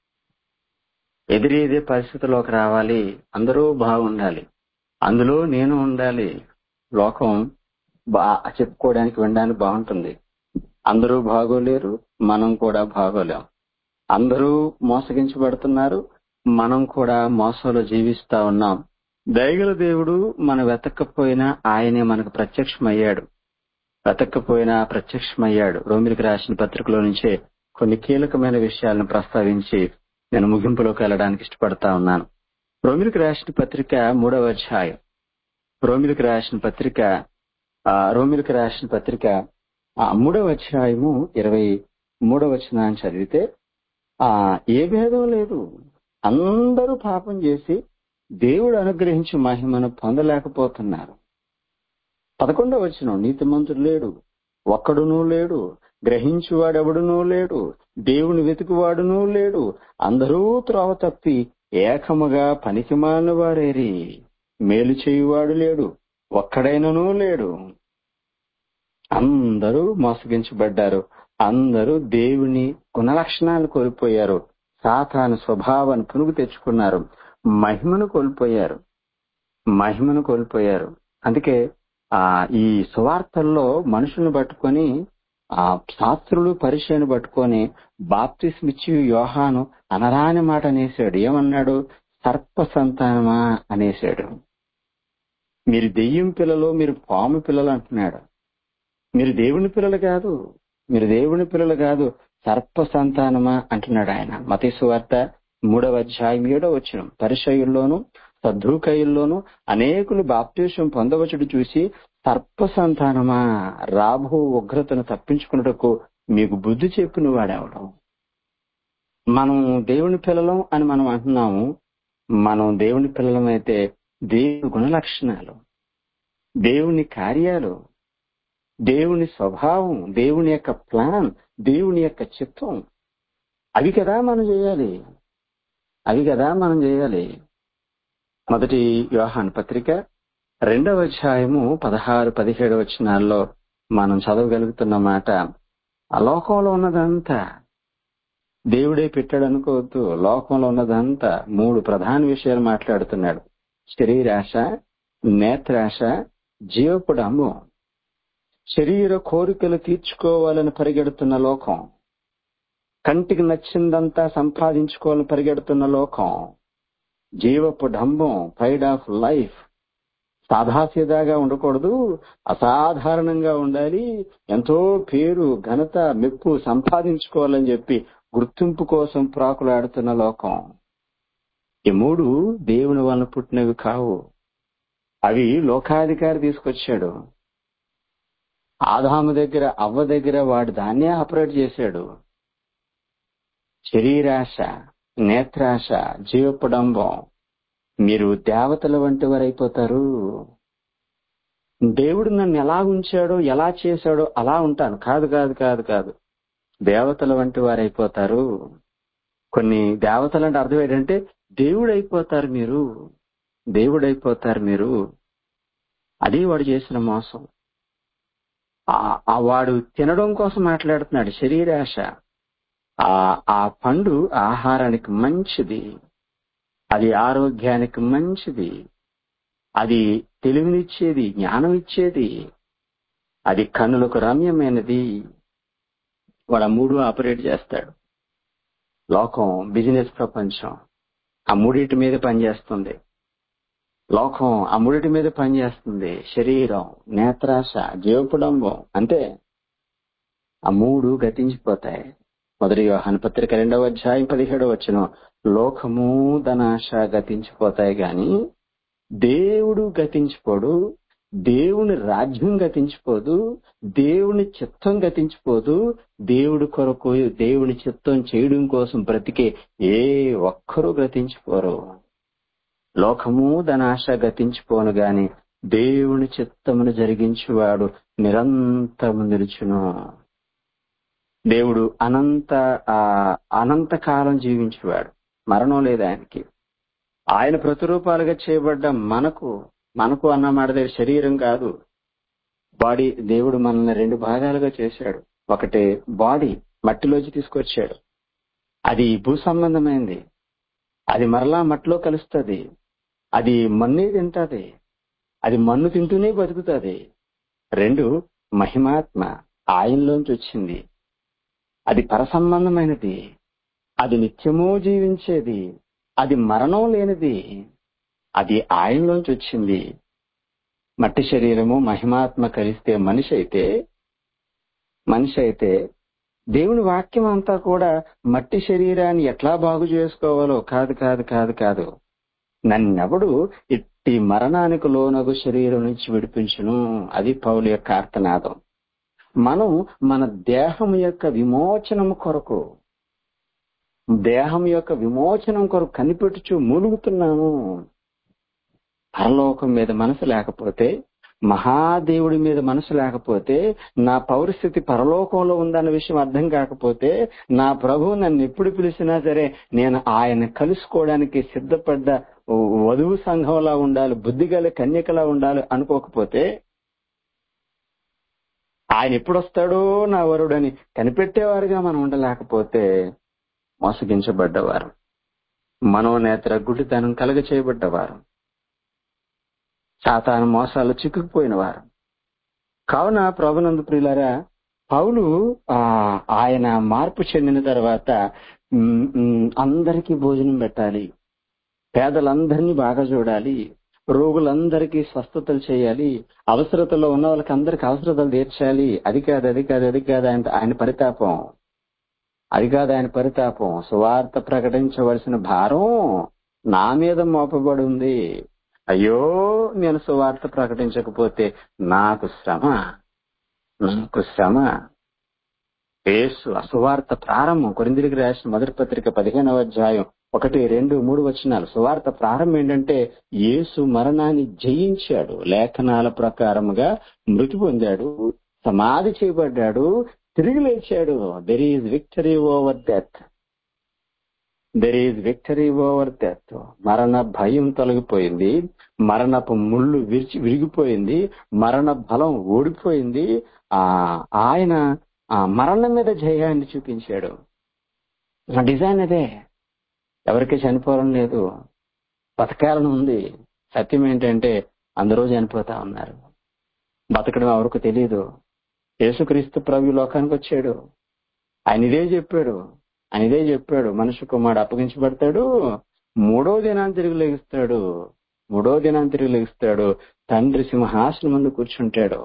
ఎదిరీదే పరిస్థితిలోకి రావాలి అందరూ బాగుండాలి అందులో నేను ఉండాలి లోకం బా చెప్పుకోవడానికి వినడానికి బాగుంటుంది అందరూ బాగోలేరు మనం కూడా బాగోలేం అందరూ మోసగించబడుతున్నారు మనం కూడా మోసంలో జీవిస్తా ఉన్నాం దయగల దేవుడు మనం వెతక్కపోయినా ఆయనే మనకు ప్రత్యక్షమయ్యాడు వెతక్కపోయినా ప్రత్యక్షమయ్యాడు రోమిలికి రాసిన పత్రికలో నుంచే కొన్ని కీలకమైన విషయాలను ప్రస్తావించి నేను ముగింపులోకి వెళ్ళడానికి ఇష్టపడతా ఉన్నాను రోమిలికి రాసిన పత్రిక మూడవ అధ్యాయం రోమిలికి రాసిన పత్రిక ఆ, రోమిలికి రాసిన పత్రిక ఆ, మూడవ అధ్యాయము ఇరవై మూడవ వచనాన్ని చదివితే ఆ ఏ భేదం లేదు అందరూ పాపం చేసి దేవుడు అనుగ్రహించి మహిమను పొందలేకపోతున్నారు పదకొండవ వచనం నీతిమంతుడు లేడు ఒక్కడునూ లేడు గ్రహించువాడెవడునూ లేడు దేవుని వెతుకువాడునూ లేడు అందరూ త్రోవ తప్పి ఏకముగా పనికిమాలిన వారేరి మేలు చేయువాడు లేడు ఒక్కడైనను లేడు అందరూ మోసగించబడ్డారు అందరూ దేవుని గుణలక్షణాలు కోల్పోయారు సాతాను స్వభావాన్ని పునుగు తెచ్చుకున్నారు మహిమను కోల్పోయారు మహిమను కోల్పోయారు అందుకే ఆ ఈ సువార్తల్లో మనుషులను పట్టుకొని ఆ శాస్త్రులు పరిచయను పట్టుకొని బాప్తిస్మిచ్చి యోహాను అనరాని మాట అనేసాడు ఏమన్నాడు సర్ప సంతానమా అనేసాడు మీరు దెయ్యం పిల్లలు మీరు పాము పిల్లలు అంటున్నాడు మీరు దేవుని పిల్లలు కాదు మీరు దేవుని పిల్లలు కాదు సర్ప సంతానమా అంటున్నాడు ఆయన మతీసు వార్త మూడవ అధ్యాయం ఏడవ వచ్చిన పరిచయుల్లోను సద్దుకయుల్లోను అనేకులు బాప్తీసం పొందవచ్చుడు చూసి సర్ప సంతానమా రాబో ఉగ్రతను తప్పించుకున్నటకు మీకు బుద్ధి చెప్పిన వాడేవడం మనం దేవుని పిల్లలం అని మనం అంటున్నాము మనం దేవుని పిల్లలమైతే దేవుని గుణలక్షణాలు దేవుని కార్యాలు దేవుని స్వభావం దేవుని యొక్క ప్లాన్ దేవుని యొక్క చిత్తం అవి కదా మనం చేయాలి అవి కదా మనం చేయాలి మొదటి వ్యవహాన్ పత్రిక రెండవ అధ్యాయము పదహారు పదిహేడు వచనాల్లో మనం చదవగలుగుతున్న మాట ఆ లోకంలో ఉన్నదంతా దేవుడే పెట్టాడు అనుకోవద్దు లోకంలో ఉన్నదంతా మూడు ప్రధాన విషయాలు మాట్లాడుతున్నాడు శరీరాశ నేత్రాశ జీవపుడము శరీర కోరికలు తీర్చుకోవాలని పరిగెడుతున్న లోకం కంటికి నచ్చిందంతా సంపాదించుకోవాలని పరిగెడుతున్న లోకం జీవపు డంబం ప్రైడ్ ఆఫ్ లైఫ్ సాదాసీదాగా ఉండకూడదు అసాధారణంగా ఉండాలి ఎంతో పేరు ఘనత మెప్పు సంపాదించుకోవాలని చెప్పి గుర్తింపు కోసం ప్రాకులాడుతున్న లోకం ఈ మూడు దేవుని వలన పుట్టినవి కావు అవి లోకాధికారి తీసుకొచ్చాడు ఆదాము దగ్గర అవ్వ దగ్గర వాడు దాన్నే ఆపరేట్ చేశాడు శరీరాశ నేత్రాశ జీవపుడంబం మీరు దేవతల వంటి వారైపోతారు దేవుడు నన్ను ఎలా ఉంచాడో ఎలా చేశాడో అలా ఉంటాను కాదు కాదు కాదు కాదు దేవతల వంటి వారైపోతారు కొన్ని దేవతలు అంటే అర్థం ఏంటంటే దేవుడు అయిపోతారు మీరు దేవుడైపోతారు మీరు అది వాడు చేసిన మోసం ఆ వాడు తినడం కోసం మాట్లాడుతున్నాడు శరీరాశ ఆ ఆ పండు ఆహారానికి మంచిది అది ఆరోగ్యానికి మంచిది అది తెలివినిచ్చేది జ్ఞానం ఇచ్చేది అది కన్నులకు రమ్యమైనది వాడు ఆ మూడు ఆపరేట్ చేస్తాడు లోకం బిజినెస్ ప్రపంచం ఆ మూడింటి మీద పనిచేస్తుంది లోకం ఆ మూడింటి మీద పనిచేస్తుంది శరీరం నేత్రాశ జీవపుడంబం అంతే ఆ మూడు గతించిపోతాయి మొదటి పత్రిక రెండవ అధ్యాయం పదిహేడవ వచ్చిన లోకము ధనాశ గతించిపోతాయి గాని దేవుడు గతించిపోడు దేవుని రాజ్యం గతించిపోదు దేవుని చిత్తం గతించిపోదు దేవుడి కొరకు దేవుని చిత్తం చేయడం కోసం బ్రతికే ఏ ఒక్కరూ గతించిపోరు లోకము ధనాశ గతించిపోను గాని దేవుని చిత్తమును జరిగించువాడు నిరంతరము నిలుచును దేవుడు అనంత అనంత కాలం జీవించేవాడు మరణం లేదు ఆయనకి ఆయన ప్రతిరూపాలుగా చేయబడ్డ మనకు మనకు అన్న మాట దగ్గర శరీరం కాదు బాడీ దేవుడు మనల్ని రెండు భాగాలుగా చేశాడు ఒకటి బాడీ మట్టిలోంచి తీసుకొచ్చాడు అది భూ సంబంధమైంది అది మరలా మట్టిలో కలుస్తుంది అది మన్నే తింటది అది మన్ను తింటూనే బతుకుతుంది రెండు మహిమాత్మ ఆయనలోంచి వచ్చింది అది పరసంబంధమైనది అది నిత్యము జీవించేది అది మరణం లేనిది అది ఆయనలోంచి వచ్చింది మట్టి శరీరము మహిమాత్మ కలిస్తే మనిషి అయితే మనిషి అయితే దేవుని వాక్యం అంతా కూడా మట్టి శరీరాన్ని ఎట్లా బాగు చేసుకోవాలో కాదు కాదు కాదు కాదు నన్నెవడు ఇట్టి మరణానికి లోనగు శరీరం నుంచి విడిపించును అది పౌలు యొక్క ఆర్తనాదం మనం మన దేహం యొక్క విమోచనం కొరకు దేహం యొక్క విమోచనం కొరకు కనిపెట్టుచు మూలుగుతున్నాము పరలోకం మీద మనసు లేకపోతే మహాదేవుడి మీద మనసు లేకపోతే నా పౌరస్థితి పరలోకంలో ఉందన్న విషయం అర్థం కాకపోతే నా ప్రభు నన్ను ఎప్పుడు పిలిచినా సరే నేను ఆయన కలుసుకోవడానికి సిద్ధపడ్డ వధువు సంఘంలా ఉండాలి బుద్ధిగల కన్యకలా ఉండాలి అనుకోకపోతే ఆయన ఎప్పుడు వస్తాడో నా వరుడని కనిపెట్టేవారుగా మనం ఉండలేకపోతే మోసగించబడ్డవారు మనోనేత్ర గుడ్డితనం కలగ చేయబడ్డవారు సాతాను మోసాలు చిక్కుకుపోయిన వారు కావున ప్రభునందు ప్రియులారా పౌలు ఆ ఆయన మార్పు చెందిన తర్వాత ఉమ్, ఉమ్, అందరికీ భోజనం పెట్టాలి పేదలందరినీ బాగా చూడాలి రోగులందరికీ స్వస్థతలు చేయాలి అవసరతలో ఉన్న వాళ్ళకి అందరికి అవసరతలు తీర్చాలి అది కాదు అది కాదు అది కాదు ఆయన ఆయన పరితాపం అది కాదు ఆయన పరితాపం సువార్త ప్రకటించవలసిన భారం నా మీద మోపబడి ఉంది అయ్యో నేను సువార్త ప్రకటించకపోతే నాకు శ్రమ నాకు శ్రమ యేసు అసువార్త ప్రారంభం కొరిందిరికి రాసిన మొదటి పత్రిక పదిహేనవ అధ్యాయం ఒకటి రెండు మూడు వచనాలు సువార్త ప్రారంభం ఏంటంటే యేసు మరణాన్ని జయించాడు లేఖనాల ప్రకారముగా మృతి పొందాడు సమాధి చేయబడ్డాడు తిరిగి లేచాడు there is victory over death there is victory over death మరణ భయం తొలగిపోయింది మరణపు ముళ్ళు విరిచి విరిగిపోయింది మరణ బలం ఓడిపోయింది ఆ ఆయన ఆ మరణం మీద జయాన్ని చూపించాడు నా డిజైన్ అదే ఎవరికి చనిపోవడం లేదు బతకాలని ఉంది సత్యం ఏంటంటే అందరూ చనిపోతా ఉన్నారు బతకడం ఎవరికి తెలియదు యేసుక్రీస్తు ప్రభు ఈ లోకానికి వచ్చాడు ఆయన ఇదే చెప్పాడు ఆయన ఇదే చెప్పాడు మనుషు కుమారుడు అప్పగించబడతాడు మూడో దినాన్ని తిరిగి లెగిస్తాడు మూడో దినాన్ని తిరిగి లెగిస్తాడు తండ్రి సింహాసనం ముందు కూర్చుంటాడు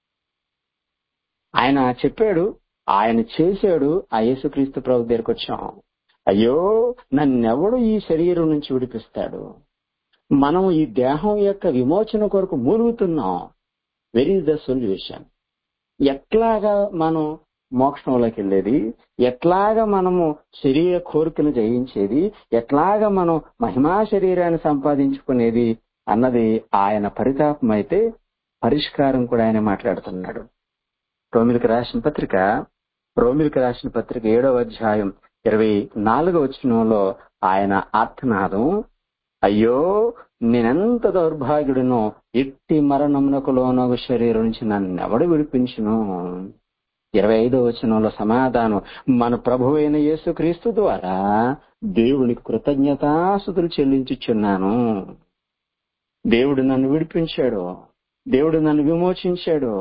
ఆయన చెప్పాడు ఆయన చేశాడు ఆ యేసుక్రీస్తు ప్రభు దగ్గరికి వచ్చాం అయ్యో నన్నెవడు ఈ శరీరం నుంచి విడిపిస్తాడు మనం ఈ దేహం యొక్క విమోచన కొరకు మూలుగుతున్నాం వెరీ ద సొల్యూషన్ ఎట్లాగా మనం మోక్షంలోకి వెళ్ళేది ఎట్లాగా మనము శరీర కోరికను జయించేది ఎట్లాగా మనం మహిమా శరీరాన్ని సంపాదించుకునేది అన్నది ఆయన పరితాపం అయితే పరిష్కారం కూడా ఆయన మాట్లాడుతున్నాడు రోమిలికి రాసిన పత్రిక రోమిలికి రాసిన పత్రిక ఏడవ అధ్యాయం ఇరవై నాలుగవ వచనంలో ఆయన ఆర్తనాదం అయ్యో నేనెంత దౌర్భాగ్యుడినో ఎట్టి మరణమునకు లోనగు శరీరం నుంచి నన్నెవడు విడిపించును ఇరవై ఐదో వచనంలో సమాధానం మన ప్రభు అయిన యేసుక్రీస్తు ద్వారా దేవునికి కృతజ్ఞతాసుతులు చెల్లించుచున్నాను దేవుడు నన్ను విడిపించాడు దేవుడు నన్ను విమోచించాడు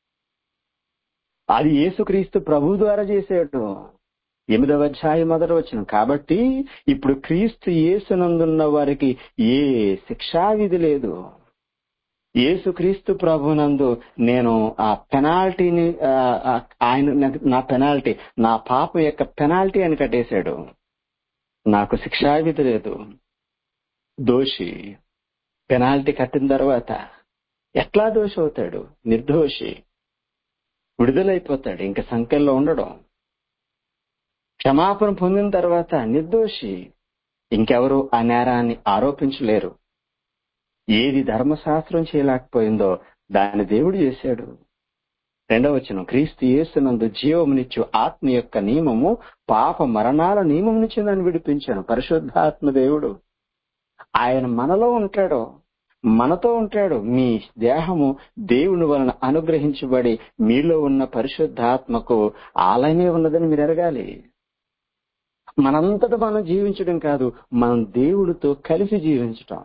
అది యేసుక్రీస్తు ప్రభు ద్వారా చేశాడు ఎనిమిదవ అధ్యాయం మొదటి వచ్చిన కాబట్టి ఇప్పుడు క్రీస్తు యేసునందున్న వారికి ఏ శిక్షావిధి లేదు యేసుక్రీస్తు ప్రభునందు నేను ఆ పెనాల్టీని ఆ, ఆ, ఆయన నాకు- నా పెనాల్టీ నా పాప యొక్క పెనాల్టీ అని కట్టేశాడు నాకు శిక్షావిధి లేదు దోషి పెనాల్టీ కట్టిన తర్వాత ఎట్లా దోషి అవుతాడు నిర్దోషి విడుదలైపోతాడు ఇంకా సంఖ్యలో ఉండడం క్షమాపణ పొందిన తర్వాత నిర్దోషి ఇంకెవరు ఆ నేరాన్ని ఆరోపించలేరు ఏది ధర్మశాస్త్రం చేయలేకపోయిందో దాన్ని దేవుడు చేశాడు రెండవ వచనం క్రీస్తు యేసునందు జీవమునిచ్చు ఆత్మ యొక్క నియమము పాప మరణాల నియమం నుంచి నన్ను విడిపించాను పరిశుద్ధాత్మ దేవుడు ఆయన మనలో ఉంటాడు మనతో ఉంటాడు మీ దేహము దేవుని వలన అనుగ్రహించబడి మీలో ఉన్న పరిశుద్ధాత్మకు ఆలయమే ఉన్నదని మీరు ఎరగాలి మనంతట మనం జీవించడం కాదు మనం దేవుడితో కలిసి జీవించటం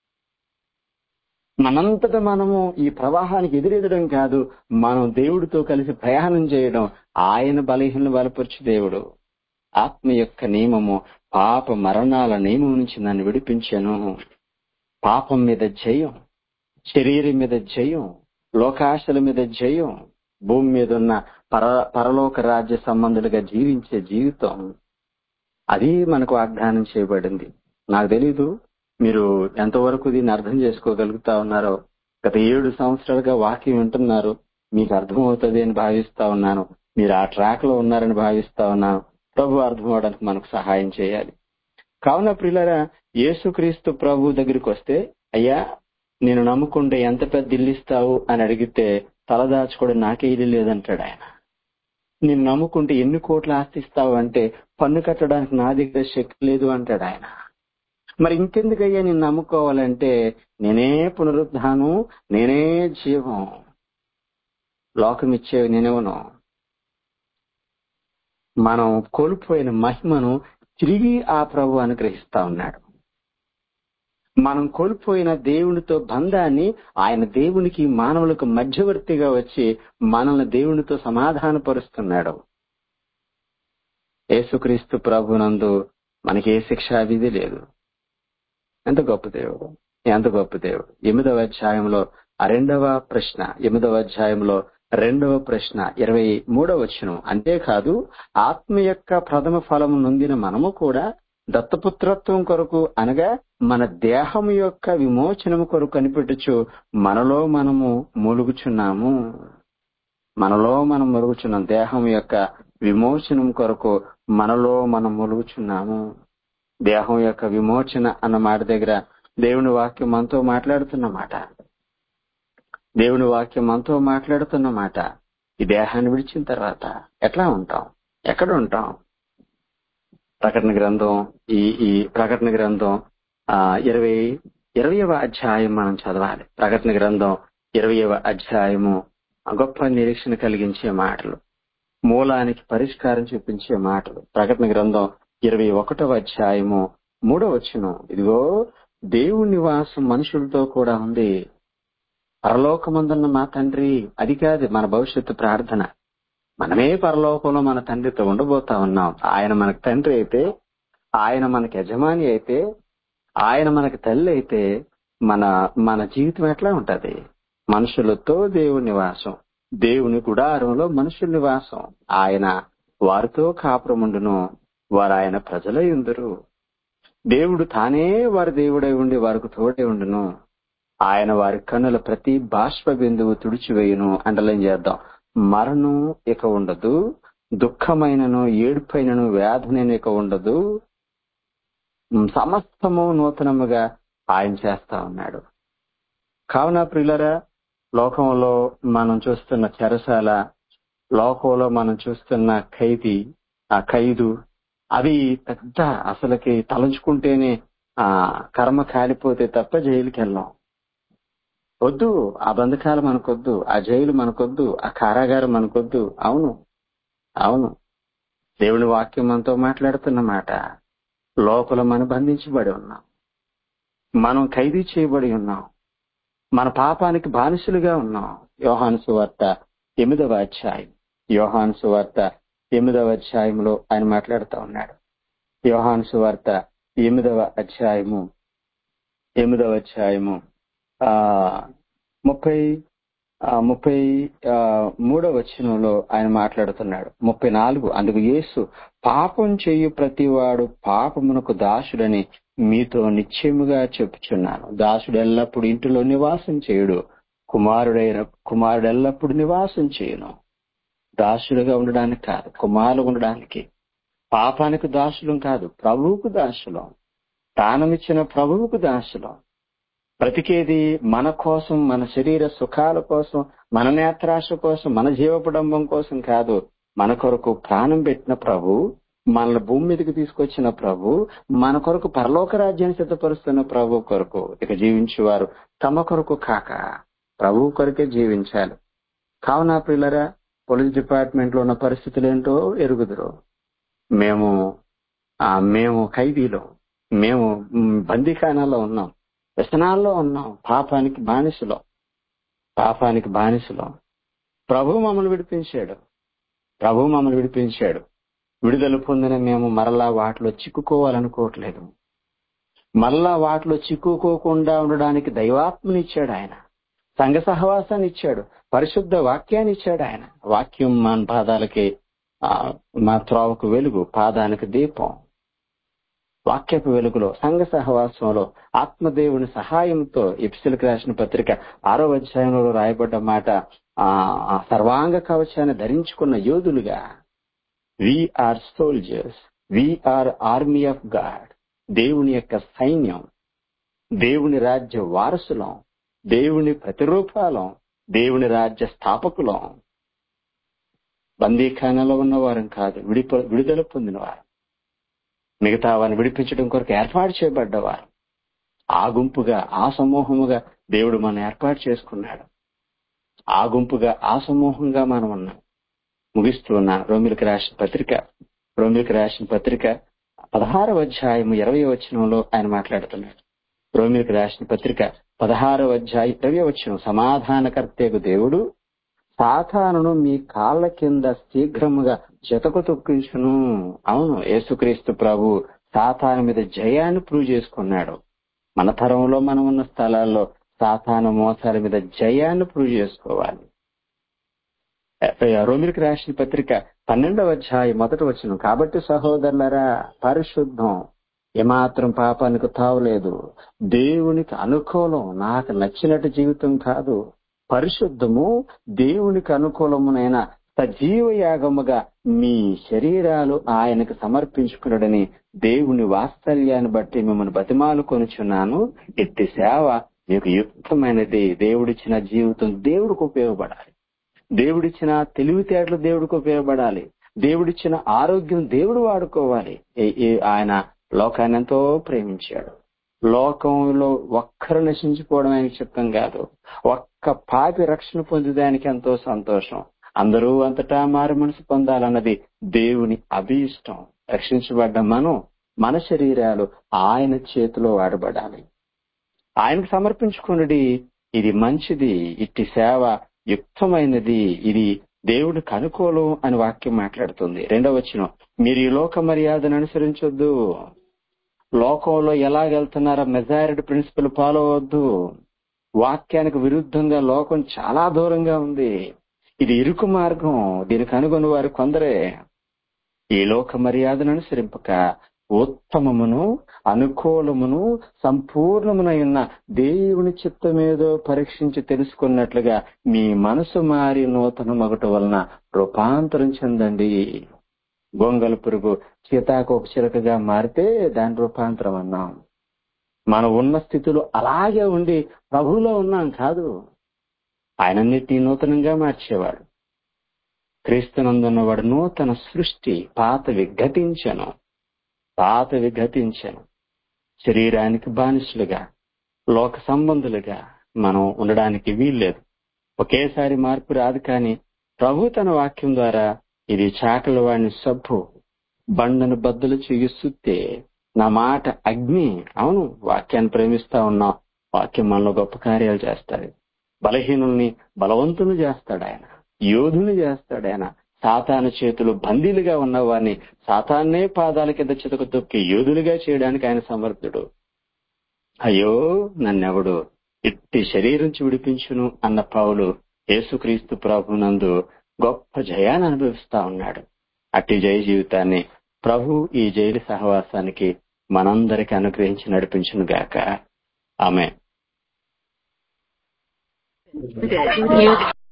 మనంతట మనము ఈ ప్రవాహానికి ఎదురెదడం కాదు మనం దేవుడితో కలిసి ప్రయాణం చేయడం ఆయన బలహీన బలపరచు దేవుడు ఆత్మ యొక్క నియమము పాప మరణాల నియమం నుంచి నన్ను విడిపించాను పాపం మీద జయం శరీరం మీద జయం లోకాశల మీద జయం భూమి మీద ఉన్న పర పరలోక రాజ్య సంబంధులుగా జీవించే జీవితం అది మనకు వాగ్దానం చేయబడింది నాకు తెలీదు మీరు ఎంతవరకు దీన్ని అర్థం చేసుకోగలుగుతా ఉన్నారో గత ఏడు సంవత్సరాలుగా వాక్యం వింటున్నారు మీకు అర్థమవుతుంది అని భావిస్తా ఉన్నాను మీరు ఆ ట్రాక్ లో ఉన్నారని భావిస్తా ఉన్నాను ప్రభు అర్థం అవడానికి మనకు సహాయం చేయాలి కావున ప్రియులరా యేసుక్రీస్తు ప్రభు దగ్గరికి వస్తే అయ్యా నేను నమ్ముకుంటే ఎంత పెద్ద ఇల్లు ఇస్తావు అని అడిగితే తలదాచుకోవడం నాకే ఇల్లు లేదంటాడు ఆయన నేను నమ్ముకుంటే ఎన్ని కోట్ల ఆస్తి ఇస్తావు అంటే పన్ను కట్టడానికి నా దగ్గర శక్తి లేదు అంటాడు ఆయన మరి ఇంకెందుకయ్యా నేను నమ్ముకోవాలంటే నేనే పునరుద్ధానం నేనే జీవం లోకం ఇచ్చేవి నేనేవను మనం కోల్పోయిన మహిమను తిరిగి ఆ ప్రభు అనుగ్రహిస్తా ఉన్నాడు మనం కోల్పోయిన దేవునితో బంధాన్ని ఆయన దేవునికి మానవులకు మధ్యవర్తిగా వచ్చి మనల్ని దేవునితో సమాధానపరుస్తున్నాడు యేసుక్రీస్తు ప్రభునందు మనకి ఏ శిక్షా విధి లేదు ఎంత గొప్ప దేవుడు ఎంత గొప్ప దేవుడు ఎనిమిదవ అధ్యాయంలో ఆ రెండవ ప్రశ్న ఎనిమిదవ అధ్యాయంలో రెండవ ప్రశ్న ఇరవై మూడవ వచనం అంతేకాదు ఆత్మ యొక్క ప్రథమ ఫలము నొందిన మనము కూడా దత్తపుత్రత్వం కొరకు అనగా మన దేహము యొక్క విమోచనము కొరకు కనిపెట్టుచు మనలో మనము మూలుగుచున్నాము మనలో మనం మురుగుచున్నాం దేహం యొక్క విమోచనం కొరకు మనలో మనం ములుగుచున్నాము దేహం యొక్క విమోచన అన్న మాట దగ్గర దేవుని వాక్యం మనతో మాట్లాడుతున్న మాట దేవుని వాక్యం మనతో మాట్లాడుతున్న మాట ఈ దేహాన్ని విడిచిన తర్వాత ఎట్లా ఉంటాం ఎక్కడ ఉంటాం ప్రకటన గ్రంథం ఈ ఈ ప్రకటన గ్రంథం ఆ ఇరవై ఇరవయవ అధ్యాయం మనం చదవాలి ప్రకటన గ్రంథం ఇరవయవ అధ్యాయము గొప్ప నిరీక్షణ కలిగించే మాటలు మూలానికి పరిష్కారం చూపించే మాటలు ప్రకటన గ్రంథం ఇరవై ఒకటవ అధ్యాయము మూడవ వచనం ఇదిగో దేవుని నివాసం మనుషులతో కూడా ఉంది పరలోకమందున్న మా తండ్రి అది కాదు మన భవిష్యత్తు ప్రార్థన మనమే పరలోకంలో మన తండ్రితో ఉండబోతా ఉన్నాం ఆయన మనకు తండ్రి అయితే ఆయన మనకి యజమాని అయితే ఆయన మనకి తల్లి అయితే మన మన జీవితం ఎట్లా ఉంటది మనుషులతో దేవుని నివాసం దేవుని గుడారంలో మనుషుల నివాసం ఆయన వారితో కాపురముండును వారు ఆయన ప్రజలై ఉందరు దేవుడు తానే వారి దేవుడై ఉండి వారికి తోడై ఉండును ఆయన వారి కన్నుల ప్రతి బాష్ప బిందువు తుడిచివేయును అండలం చేద్దాం మరణం ఇక ఉండదు దుఃఖమైనను ఏడుపైనను వ్యాధునైన ఇక ఉండదు సమస్తము నూతనముగా ఆయన చేస్తా ఉన్నాడు కావున ప్రియులరా లోకంలో మనం చూస్తున్న చెరసాల లోకంలో మనం చూస్తున్న ఖైదీ ఆ ఖైదు అవి పెద్ద అసలుకి తలంచుకుంటేనే ఆ కర్మ కాలిపోతే తప్ప జైలుకి వెళ్ళాం వద్దు ఆ బంధకాలు మనకొద్దు ఆ జైలు మనకొద్దు ఆ కారాగారం మనకొద్దు అవును అవును దేవుని వాక్యం మనతో మాట్లాడుతున్న మాట లోపల మనం బంధించబడి ఉన్నాం మనం ఖైదీ చేయబడి ఉన్నాం మన పాపానికి బానిసలుగా ఉన్నాం యోహాను సువార్త ఎనిమిదవ అధ్యాయం యోహాను సువార్త ఎనిమిదవ అధ్యాయంలో ఆయన మాట్లాడుతూ ఉన్నాడు యోహాను సువార్త ఎనిమిదవ అధ్యాయము ఎనిమిదవ అధ్యాయము ఆ ముప్పై ముప్పై మూడవ వచనంలో ఆయన మాట్లాడుతున్నాడు ముప్పై నాలుగు అందుకు యేసు పాపం చేయు ప్రతివాడు పాపమునకు దాసుడని మీతో నిశ్చయముగా చెప్పుచున్నాను దాసుడు ఎల్లప్పుడు ఇంటిలో నివాసం చేయుడు కుమారుడైన కుమారుడు ఎల్లప్పుడు నివాసం చేయను దాసుడుగా ఉండడానికి కాదు కుమారులు ఉండడానికి పాపానికి దాసులం కాదు ప్రభువుకు దాసులం ప్రాణమిచ్చిన ప్రభువుకు దాసులం బ్రతికేది మన కోసం మన శరీర సుఖాల కోసం మన నేత్రాశ కోసం మన జీవపడంబం కోసం కాదు మన కొరకు ప్రాణం పెట్టిన ప్రభు మనల్ని భూమి మీదకి తీసుకొచ్చిన ప్రభు మన కొరకు పరలోక రాజ్యాన్ని సిద్ధపరుస్తున్న ప్రభు కొరకు ఇక జీవించేవారు తమ కొరకు కాక ప్రభు కొరకే జీవించాలి కావున పిల్లరా పోలీస్ డిపార్ట్మెంట్ లో ఉన్న పరిస్థితులు ఏంటో ఎరుగుదురు మేము మేము ఖైదీలో మేము బందీఖానాలో ఉన్నాం వ్యసనాల్లో ఉన్నాం పాపానికి బానిసలో పాపానికి బానిసలో ప్రభు మమ్మల్ని విడిపించాడు ప్రభు మమ్మల్ని విడిపించాడు విడుదల పొందిన మేము మరలా వాటిలో చిక్కుకోవాలనుకోవట్లేదు మరలా వాటిలో చిక్కుకోకుండా ఉండడానికి దైవాత్మనిచ్చాడు ఆయన సంఘ సహవాసాన్ని ఇచ్చాడు పరిశుద్ధ వాక్యాన్ని ఇచ్చాడు ఆయన వాక్యం మన పాదాలకి మా త్రోవకు వెలుగు పాదానికి దీపం వాక్యపు వెలుగులో సంఘ సహవాసంలో ఆత్మదేవుని సహాయంతో ఎపిసిల్కి రాసిన పత్రిక ఆరో అధ్యాయంలో రాయబడ్డ మాట ఆ సర్వాంగ కవచాన్ని ధరించుకున్న యోధులుగా our soldiers our army of God దేవుని యొక్క సైన్యం దేవుని రాజ్య వారసులం దేవుని ప్రతిరూపాలం దేవుని రాజ్య స్థాపకులం బందీఖానాలో ఉన్నవారం కాదు విడిప విడుదల పొందినవారు మిగతా వారిని విడిపించడం కొరకు ఏర్పాటు చేయబడ్డవారు ఆ గుంపుగా ఆ సమూహముగా దేవుడు మనం ఏర్పాటు చేసుకున్నాడు ఆ గుంపుగా ఆ సమూహంగా మనం ఉన్నాం ముగిస్తూ ఉన్నాను రోమిలకు రాసిన పత్రిక రోమిలకు రాసిన పత్రిక పదహారవ అధ్యాయం ఇరవై వచనంలో ఆయన మాట్లాడుతున్నాడు రోమిలకు రాసిన పత్రిక పదహారవ అధ్యాయం ఇరవై వచనం సమాధానకర్తకు దేవుడు సాతానును మీ కాళ్ళ కింద శీఘ్రముగా జతకు తొక్కించును అవును యేసుక్రీస్తు ప్రభు సాతాను మీద జయాన్ని ప్రూవ్ చేసుకున్నాడు మన తరంలో మనం ఉన్న స్థలాల్లో సాతాను మోసాల మీద జయాన్ని ప్రూవ్ చేసుకోవాలి రోమిలికి రాసిన పత్రిక పన్నెండవ అధ్యాయం మొదటి వచ్చిన కాబట్టి సహోదరులరా పరిశుద్ధం ఏమాత్రం పాపానికి తావలేదు దేవునికి అనుకూలం నాకు నచ్చినట్టు జీవితం కాదు పరిశుద్ధము దేవునికి అనుకూలమునైన సజీవ యాగముగా మీ శరీరాలు ఆయనకు సమర్పించుకున్నాడని దేవుని వాత్సల్యాన్ని బట్టి మిమ్మల్ని బతిమాలు కొనుచున్నాను ఎట్టి సేవ మీకు యుక్తమైనది దేవుడిచ్చిన జీవితం దేవుడికి ఉపయోగపడాలి దేవుడిచ్చిన తెలివితేటలు దేవుడికి ఉపయోగపడాలి దేవుడిచ్చిన ఆరోగ్యం దేవుడు వాడుకోవాలి ఆయన లోకాన్ని ఎంతో ప్రేమించాడు లోకంలో ఒక్కరు నశించిపోవడం ఆయన చిత్తం కాదు ఒక్క పాపి రక్షణ పొందేదానికి ఎంతో సంతోషం అందరూ అంతటా మారు మనసు పొందాలన్నది దేవుని అభీష్టం రక్షించబడ్డ మనం మన శరీరాలు ఆయన చేతిలో వాడబడాలి ఆయనకు సమర్పించుకున్నది ఇది మంచిది ఇట్టి సేవ యుక్తమైనది ఇది దేవుడికి అనుకూలం అని వాక్యం మాట్లాడుతుంది రెండవ వచ్చిన మీరు ఈ లోక మర్యాదను అనుసరించొద్దు లోకంలో ఎలాగెళ్తున్నారో మెజారిటీ ప్రిన్సిపల్ ఫాలో అవద్దు వాక్యానికి విరుద్ధంగా లోకం చాలా దూరంగా ఉంది ఇది ఇరుకు మార్గం దీనికి అనుగుని వారు కొందరే ఈ లోక మర్యాదను అనుసరింపక ఉత్తమమును అనుకూలమును సంపూర్ణమునైన దేవుని చిత్తమేదో పరీక్షించి తెలుసుకున్నట్లుగా మీ మనసు మారి నూతన మగట వలన రూపాంతరం చెందండి గొంగల పురుగు సీతాకోక చిలకగా మారితే దాని రూపాంతరం అన్నాం మనం ఉన్న స్థితిలో అలాగే ఉండి ప్రభువులో ఉన్నాం కాదు ఆయనన్నిటినీ నూతనంగా మార్చేవాడు క్రీస్తునందున్నవాడు నూతన సృష్టి పాతవి గతించను పాతవి గతించను శరీరానికి బానిసలుగా లోక సంబంధులుగా మనం ఉండడానికి వీల్లేదు ఒకేసారి మార్పు రాదు కానీ ప్రభు తన వాక్యం ద్వారా ఇది చాకల వాడిని సబ్బు బండను బద్దలు చేయిస్తుతే నా మాట అగ్ని అవును వాక్యాన్ని ప్రేమిస్తా ఉన్నాం వాక్యం మనలో గొప్ప కార్యాలు చేస్తాడు బలహీనుల్ని బలవంతులు చేస్తాడు ఆయన యోధుని చేస్తాడు ఆయన సాతాను చేతులు బందీలుగా ఉన్న వారిని సాతాన్నే పాదాల కింద చితక తొక్కి యోధులుగా చేయడానికి ఆయన సమర్థుడు అయ్యో నన్నెవడు ఇట్టి శరీరం విడిపించును అన్న పావులు యేసుక్రీస్తు ప్రభునందు గొప్ప జయాన్ని అనుభవిస్తా ఉన్నాడు అట్టి జయ జీవితాన్ని ప్రభు ఈ జైలు సహవాసానికి మనందరికి అనుగ్రహించి నడిపించును గాక ఆమె